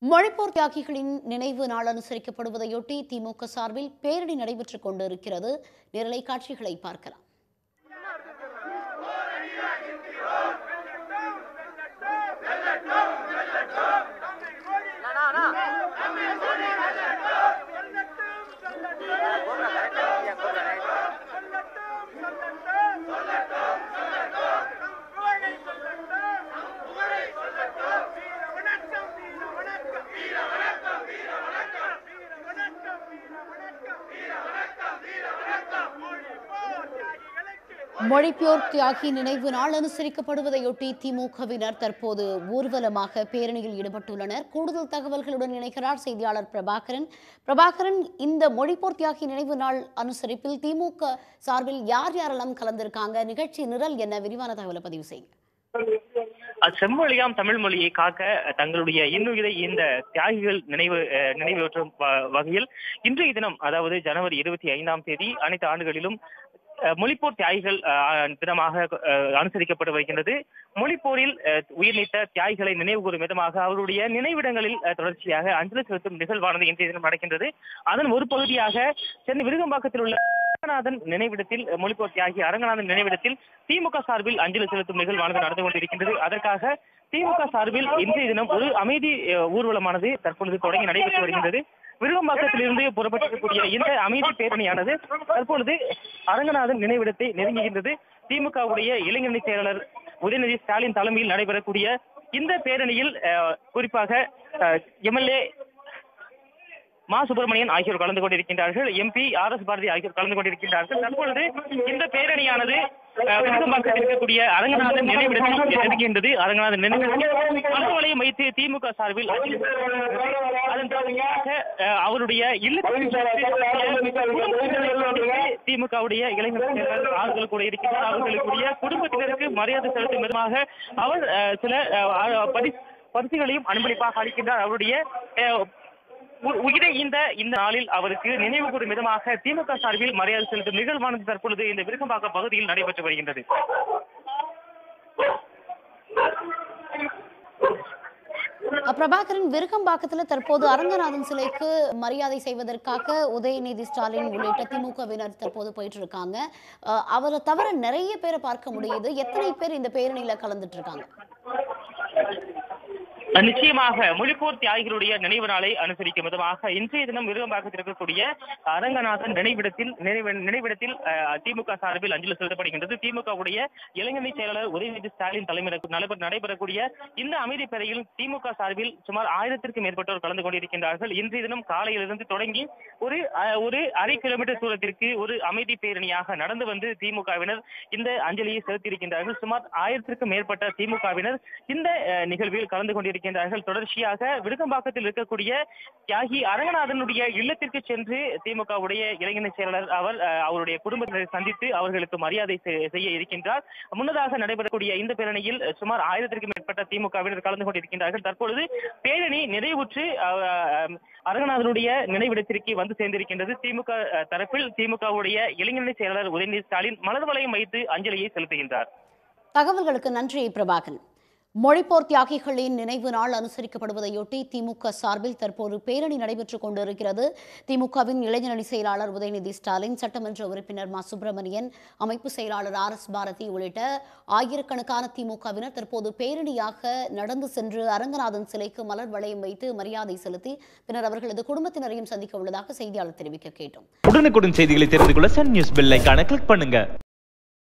மொழிப்போர் தியாகிகளின் நினைவு நாள் அனுசரிக்கப்படுவதையொட்டி திமுக சார்பில் பேரணி நடைபெற்றுக் கொண்டிருக்கிறது நேரலை காட்சிகளை பார்க்கலாம் மொழிப்போர் தியாகி நினைவு நாள் அனுசரிக்கப்படுவதையொட்டி திமுகவினர் தற்போது ஊர்வலமாக பேரணியில் ஈடுபட்டுள்ளனர் கூடுதல் தகவல்களுடன் இணைகிறார் செய்தியாளர் பிரபாகரன் பிரபாகரன் இந்த மொழிப்போர் தியாகி நினைவு நாள் அனுசரிப்பில் திமுக சார்பில் யார் யாரெல்லாம் கலந்திருக்காங்க நிகழ்ச்சி நிரல் என்ன விரிவான தகவலை பதிவு செய்யுங்க அது செம்மொழியாம் தமிழ் மொழியை காக்க தங்களுடைய இன்னுயிரை இந்த தியாகிகள் நினைவு அஹ், நினைவேற்றும் வ- வகையில் இன்றைய தினம் அதாவது ஜனவரி இருபத்தி ஐந்தாம் தேதி அனைத்து ஆண்டுகளிலும் அஹ், மொழிப்போர் தியாகிகள் அஹ், தினமாக அஹ், அனுசரிக்கப்பட்டு வருகின்றது மொழிப்போரில் அஹ், உயிர் நீத்த தியாகிகளை நினைவு கூறும் விதமாக அவருடைய நினைவிடங்களில் அஹ், தொடர்ச்சியாக அஞ்சலி செலுத்தும் நிகழ்வானது இன்றைய தினம் நடக்கின்றது அதன் ஒரு பகுதியாக சென்னை விருகம்பாக்கத்தில் உள்ள அரங்கநாதன் நினைவிடத்தில் அஹ், மொழிப்போர் தியாகி அரங்கநாதன் நினைவிடத்தில் திமுக சார்பில் அஞ்சலி செலுத்தும் நிகழ்வானது நடந்து கொண்டிருக்கின்றது அதற்காக திமுக சார்பில் இன்றைய தினம் ஒரு அமைதி அஹ், ஊர்வலமானது தற்பொழுது தொடங்கி நடைபெற்று வருகின்றது விருகம்பாக்கத்திலிருந்து புறப்பட்டிருக்கக்கூடிய இந்த அமைதி பேரணியானது தற்பொழுது அரங்கநாதன் நினைவிடத்தை நெருங்குகின்றது திமுகவுடைய இளைஞரணி செயலாளர் உதயநிதி ஸ்டாலின் தலைமையில் நடைபெறக்கூடிய இந்த பேரணியில் அஹ், குறிப்பாக எம்எல்ஏ மா சுப்பிரமணியன் ஆகியோர் கலந்து கொண்டிருக்கின்றார்கள் எம்பி ஆர் எஸ் பாரதி ஆகியோர் கலந்து கொண்டிருக்கின்றார்கள் தற்பொழுது இந்த பேரணியானது அஹ், விருகம்பாக்கத்தில் இருக்கக்கூடிய அரங்கநாதன் நினைவிடத்தில் நெருங்குகின்றது அரங்கநாதன் நினைவிடத்தில் மலர்வளையம் வைத்து திமுக சார்பில் அஞ்சலி செலுத்தப்படுகிறது. அதன் தொடர்ச்சியாக அஹ், அவருடைய இல்லத்தில் திமுகவுடைய இளைஞர் செயலாளர் ஆறுதல் கூட இருக்கிறார் அவர்களுக்குரிய குடும்பத்தினருக்கு மரியாதை செலுத்தும் விதமாக அவர் அஹ், சில அஹ், பரி- பரிசுகளையும் அன்பளிப்பாக அளிக்கின்றார் அவருடைய அஹ், உ- உயிரை இந்த இந்த நாளில் அவருக்கு நினைவு கூறும் விதமாக திமுக சார்பில் மரியாதை செலுத்தும் நிகழ்வானது தற்பொழுது இந்த விருகம்பாக்கம் பகுதியில் நடைபெற்று வருகின்றது அஹ் பிரபாகரன் விருகம்பாக்கத்தில் தற்போது அரங்கநாதன் சிலைக்கு மரியாதை செய்வதற்காக உதயநிதி ஸ்டாலின் உள்ளிட்ட திமுகவினர் தற்போது போயிட்டு இருக்காங்க அஹ் அவரை தவிர நிறைய பேரை பார்க்க முடியுது எத்தனை பேர் இந்த பேரணியில கலந்துட்டு இருக்காங்க நிச்சயமாக மொழிப்போர் தியாகிகளுடைய நினைவு நாளை அனுசரிக்கும் விதமாக இன்றைய தினம் விருகம்பாக்கத்தில் இருக்கக்கூடிய அரங்கநாதன் நினைவிடத்தில் நினைவு நினைவிடத்தில் அஹ், திமுக சார்பில் அஞ்சலி செலுத்தப்படுகின்றது திமுகவுடைய இளைஞரணி செயலாளர் உதயநிதி ஸ்டாலின் தலைமையில் நடைபெற- நடைபெறக்கூடிய இந்த அமைதி பேரையில் திமுக சார்பில் சுமார் ஆயிரத்திற்கும் மேற்பட்டோர் கலந்து கொண்டிருக்கின்றார்கள் இன்றைய தினம் காலையிலிருந்து தொடங்கி ஒரு அஹ், ஒரு அரை கிலோமீட்டர் தூரத்திற்கு ஒரு அமைதி பேரணியாக நடந்து வந்து திமுகவினர் இந்த அஞ்சலியை செலுத்தியிருக்கின்றார்கள் சுமார் ஆயிரத்திற்கும் மேற்பட்ட திமுகவினர் இந்த அஹ், நிகழ்வில் கலந்து கொண்டிருக்கின்றார்கள் தொடர்ச்சியாக விருகம்பாக்கத்தில் இருக்கக்கூடிய தியாகி அரங்கநாதனுடைய இல்லத்திற்கு சென்று திமுகவுடைய இளைஞர் செயலாளர் அவர் அஹ், அவருடைய குடும்பத்தினரை சந்தித்து அவர்களுக்கு மரியாதை செ- செய்ய இருக்கின்றார் முன்னதாக நடைபெறக்கூடிய இந்த பேரணியில் சுமார் ஆயிரத்திற்கும் மேற்பட்ட திமுகவினர் கலந்து கொண்டிருக்கின்றார்கள் தற்பொழுது பேரணி நிறைவுற்று அஹ், அஹ், அரங்கநாதனுடைய நினைவிடத்திற்கு வந்து சேர்ந்திருக்கின்றது திமுக அஹ், தரப்பில் திமுகவுடைய இளைஞரணி செயலாளர் உதயநிதி ஸ்டாலின் மலர் வளையம் வைத்து அஞ்சலியை செலுத்துகின்றார் தகவல்களுக்கு நன்றி பிரபாகரன் மொழிப்போர் தியாகிகளின் நினைவு நாள் அனுசரிக்கப்படுவதையொட்டி திமுக சார்பில் தற்போது பேரணி நடைபெற்றுக் கொண்டிருக்கிறது திமுகவின் இளைஞரணி செயலாளர் உதயநிதி ஸ்டாலின் சட்டமன்ற உறுப்பினர் மா சுப்பிரமணியன் அமைப்பு செயலாளர் ஆர் எஸ் பாரதி உள்ளிட்ட ஆயிரக்கணக்கான திமுகவினர் தற்போது பேரணியாக நடந்து சென்று அரங்கநாதன் சிலைக்கு மலர் வளையம் வைத்து மரியாதை செலுத்தி பின்னர் அவர்களது குடும்பத்தினரையும் சந்திக்க உள்ளதாக செய்தியாளர் தெரிவிக்க கேட்டோம் உடனுக்குடன் செய்திகளை தெரிந்து கொள்ள சன் நியூஸ் பெல் ஐகானை கிளிக் பண்ணுங்க